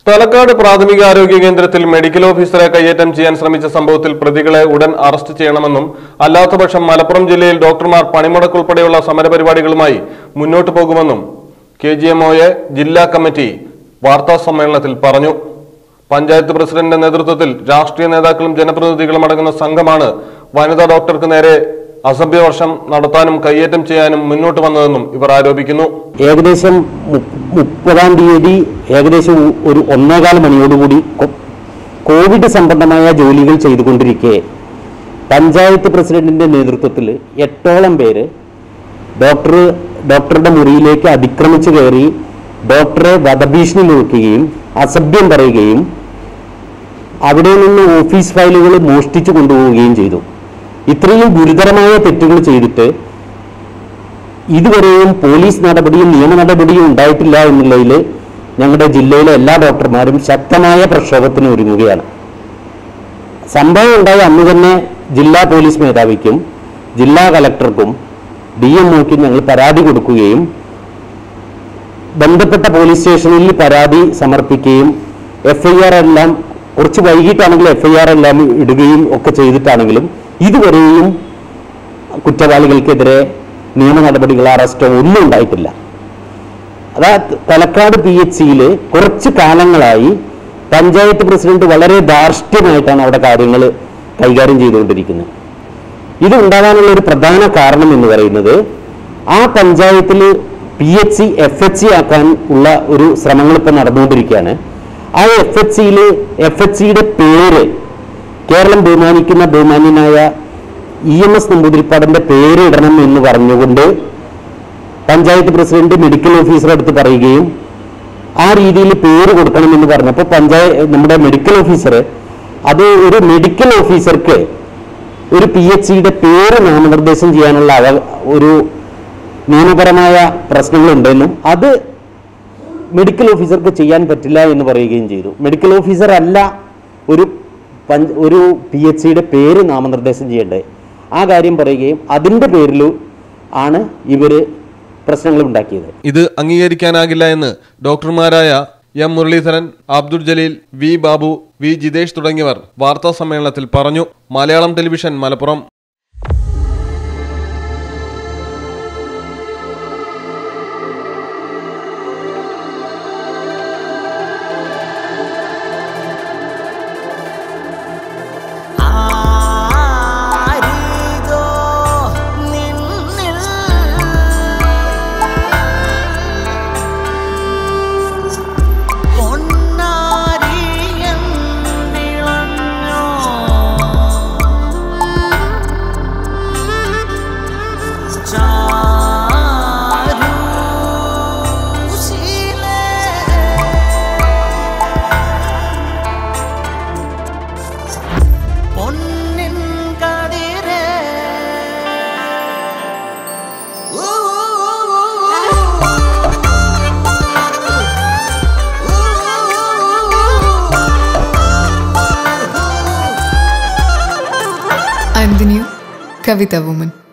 തലക്കാട് പ്രാഥമിക ആരോഗ്യ കേന്ദ്രത്തിൽ മെഡിക്കൽ ഓഫീസറെ കയ്യേറ്റം ചെയ്യാൻ ശ്രമിച്ച സംഭവത്തിൽ പ്രതികളെ ഉടൻ അറസ്റ്റ് ചെയ്യണമെന്നും അല്ലാത്തപക്ഷം മലപ്പുറം ജില്ലയിൽ ഡോക്ടർമാർ പണിമുടക്കുൾപ്പെടെയുള്ള സമരപരിപാടികളുമായി മുന്നോട്ടു പോകുമെന്നും കെ ജി എം ജില്ലാ കമ്മിറ്റി വാർത്താ സമ്മേളനത്തിൽ പറഞ്ഞു പഞ്ചായത്ത് പ്രസിഡന്റിന്റെ നേതൃത്വത്തിൽ രാഷ്ട്രീയ നേതാക്കളും ജനപ്രതിനിധികളും അടങ്ങുന്ന സംഘമാണ് വനിതാ ഡോക്ടർക്ക് നേരെ അസഭ്യവർഷം നടത്താനും കയ്യേറ്റം ചെയ്യാനും മുന്നോട്ട് വന്നതെന്നും ഇവർ ആരോപിക്കുന്നു ഏകദേശം മു- മുപ്പതാം തീയതി ഏകദേശം ഒ- ഒരു ഒന്നേകാൽ മണിയോടുകൂടി കൊ- കോവിഡ് സംബന്ധമായ ജോലികൾ ചെയ്തുകൊണ്ടിരിക്കെ പഞ്ചായത്ത് പ്രസിഡന്റിന്റെ നേതൃത്വത്തിൽ എട്ടോളം പേര് ഡോക്ടർ ഡോക്ടറുടെ മുറിയിലേക്ക് അതിക്രമിച്ചു കയറി ഡോക്ടറെ വധഭീഷണി മുഴക്കുകയും അസഭ്യം പറയുകയും അവിടെ നിന്ന് ഓഫീസ് ഫയലുകൾ മോഷ്ടിച്ചു കൊണ്ടുപോവുകയും ചെയ്തു ഇത്രയും ഗുരുതരമായ തെറ്റുകൾ ചെയ്തിട്ട് ഇതുവരെയും പോലീസ് നടപടിയും നിയമ നടപടിയും ഉണ്ടായിട്ടില്ല എന്നുള്ളതിൽ ഞങ്ങളുടെ ജില്ലയിലെ എല്ലാ ഡോക്ടർമാരും ശക്തമായ പ്രക്ഷോഭത്തിന് ഒരുങ്ങുകയാണ് സംഭവം ഉണ്ടായ അന്ന് തന്നെ ജില്ലാ പോലീസ് മേധാവിക്കും ജില്ലാ കലക്ടർക്കും ഡി എം ഒക്കും ഞങ്ങൾ പരാതി കൊടുക്കുകയും ബന്ധപ്പെട്ട പോലീസ് സ്റ്റേഷനിൽ പരാതി സമർപ്പിക്കുകയും എഫ് ഐ ആർ എല്ലാം കുറച്ച് വൈകിട്ടാണെങ്കിലും എഫ് ഐ ആർ എല്ലാം ഇടുകയും ഒക്കെ ചെയ്തിട്ടാണെങ്കിലും ഇതുവരെയും കുറ്റവാളികൾക്കെതിരെ നിയമ നടപടികൾ അറസ്റ്റോ ഒന്നും ഉണ്ടായിട്ടില്ല അതാ തലക്കാട് പി എച്ച് സിയിൽ കുറച്ച് കാലങ്ങളായി പഞ്ചായത്ത് പ്രസിഡന്റ് വളരെ ധാർഷ്ട്യമായിട്ടാണ് അവിടെ കാര്യങ്ങൾ കൈകാര്യം ചെയ്തുകൊണ്ടിരിക്കുന്നത് ഇത് ഉണ്ടാകാനുള്ള ഒരു പ്രധാന കാരണം എന്ന് പറയുന്നത് ആ പഞ്ചായത്തിൽ P H C F H C ആക്കാൻ ഉള്ള ഒരു ശ്രമങ്ങൾ ഇപ്പം നടന്നുകൊണ്ടിരിക്കുകയാണ് ആ എഫ് എച്ച് സിയിൽ എഫ് എച്ച് സിയുടെ പേര് കേരളം ബഹുമാനിക്കുന്ന ബഹുമാന്യനായ ഇ എം എസ് നമ്പൂതിരിപ്പാടിന്റെ പേര് ഇടണം എന്ന് പറഞ്ഞുകൊണ്ട് പഞ്ചായത്ത് പ്രസിഡന്റ് മെഡിക്കൽ ഓഫീസറെ അടുത്ത് പറയുകയും ആ രീതിയിൽ പേര് കൊടുക്കണമെന്ന് പറഞ്ഞപ്പോൾ പഞ്ചായത്ത് നമ്മുടെ മെഡിക്കൽ ഓഫീസർ അത് ഒരു മെഡിക്കൽ ഓഫീസർക്ക് ഒരു പി എച്ച് സിയുടെ പേര് നാമനിർദ്ദേശം ചെയ്യാനുള്ള അവ ഒരു നിയമപരമായ പ്രശ്നങ്ങളുണ്ടെന്നും അത് മെഡിക്കൽ ഓഫീസർക്ക് ചെയ്യാൻ പറ്റില്ല എന്ന് പറയുകയും ചെയ്തു മെഡിക്കൽ ഓഫീസർ അല്ല ഒരു പഞ്ച് ഒരു പി എച്ച് സിയുടെ പേര് നാമനിർദ്ദേശം ചെയ്യേണ്ടത് ആ കാര്യം പറയുകയും അതിൻ്റെ പേരിൽ ആണ് ഇവർ പ്രശ്നങ്ങൾ ഉണ്ടാക്കിയത് ഇത് അംഗീകരിക്കാനാകില്ല എന്ന് ഡോക്ടർമാരായ M Muraleedharan Abdul Jaleel V Babu V Jithesh തുടങ്ങിയവർ വാർത്താ സമ്മേളനത്തിൽ പറഞ്ഞു മലയാളം ടെലിവിഷൻ മലപ്പുറം ആരിതോ നിന്നിൽ പൊന്നാരിയം വിളഞ്ഞോ പൊന്നിൻ കതിരേ ഊ I'm the new Kavita woman.